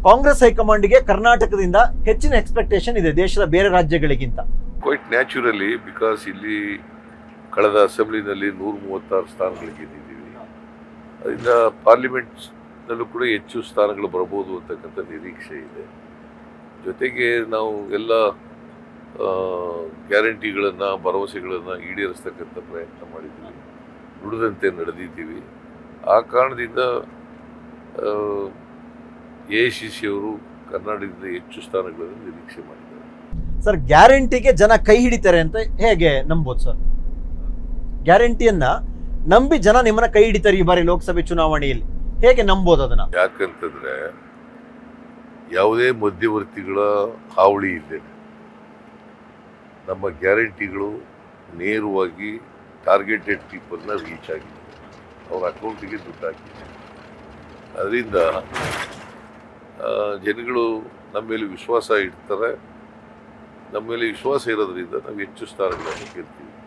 ಕಾಂಗ್ರೆಸ್ ಹೈಕಮಾಂಡ್ಗೆ ಕರ್ನಾಟಕದಿಂದ ಹೆಚ್ಚಿನ ಎಕ್ಸ್ಪೆಕ್ಟೇಷನ್ ಇದೆ ದೇಶದ ಬೇರೆ ರಾಜ್ಯಗಳಿಗಿಂತ ಕ್ವೈಟ್ ನ್ಯಾಚುರಲಿ ಬಿಕಾಸ್ ಇಲ್ಲಿ ಕಳೆದ ಅಸೆಂಬ್ಲಿನಲ್ಲಿ ನೂರ ಮೂವತ್ತಾರು ಸ್ಥಾನಗಳು ಗೆದ್ದಿದ್ದೀವಿ ಅದರಿಂದ ಪಾರ್ಲಿಮೆಂಟ್ನಲ್ಲೂ ಕೂಡ ಹೆಚ್ಚು ಸ್ಥಾನಗಳು ಬರಬಹುದು ಅಂತಕ್ಕಂಥ ನಿರೀಕ್ಷೆ ಇದೆ ಜೊತೆಗೆ ನಾವು ಎಲ್ಲ ಗ್ಯಾರಂಟಿಗಳನ್ನು ಭರವಸೆಗಳನ್ನು ಈಡೇರಿಸ್ತಕ್ಕಂಥ ಪ್ರಯತ್ನ ಮಾಡಿದ್ದೀವಿ ನುಡಿದಂತೆ ನಡೆದಿದ್ದೀವಿ ಆ ಕಾರಣದಿಂದ ಎ ಐ ಸಿ ಸಿ ಅವರು ಕರ್ನಾಟಕದಿಂದ ಹೆಚ್ಚು ಸ್ಥಾನಗಳನ್ನು ನಿರೀಕ್ಷೆ ಮಾಡಿದ್ದಾರೆ ಸರ್ ಗ್ಯಾರಂಟಿಗೆ ಜನ ಕೈ ಹಿಡಿತಾರೆ ಅಂತ ಹೇಗೆ ನಂಬೋದು ಸರ್ ಗ್ಯಾರಂಟಿಯನ್ನ ನಂಬಿ ಜನ ನಿಮ್ಮನ್ನ ಕೈ ಹಿಡಿತಾರೆ ಈ ಬಾರಿ ಲೋಕಸಭೆ ಚುನಾವಣೆಯಲ್ಲಿ ಹೇಗೆ ನಂಬೋದು ಅದನ್ನ ಯಾಕಂತಂದ್ರೆ ಯಾವುದೇ ಮಧ್ಯವರ್ತಿಗಳ ಹಾವಳಿ ಇದೆ ನಮ್ಮ ಗ್ಯಾರಂಟಿಗಳು ನೇರವಾಗಿ ಟಾರ್ಗೆಟೆಡ್ ಪೀಪಲ್ನ ರೀಚ್ ಆಗಿದೆ ಅವ್ರ ಅಕೌಂಟಿಗೆ ದುಡ್ಡು ಹಾಕಿದೆ ಅದರಿಂದ ಆ, ಜನಗಳು ನಮ್ಮ ಮೇಲೆ ವಿಶ್ವಾಸ ಇಡ್ತಾರೆ ನಮ್ಮ ಮೇಲೆ ವಿಶ್ವಾಸ ಇರೋದ್ರಿಂದ ನಾವು ಹೆಚ್ಚು ಸ್ಥಾನಗಳನ್ನು ಗೆಲ್ತೀವಿ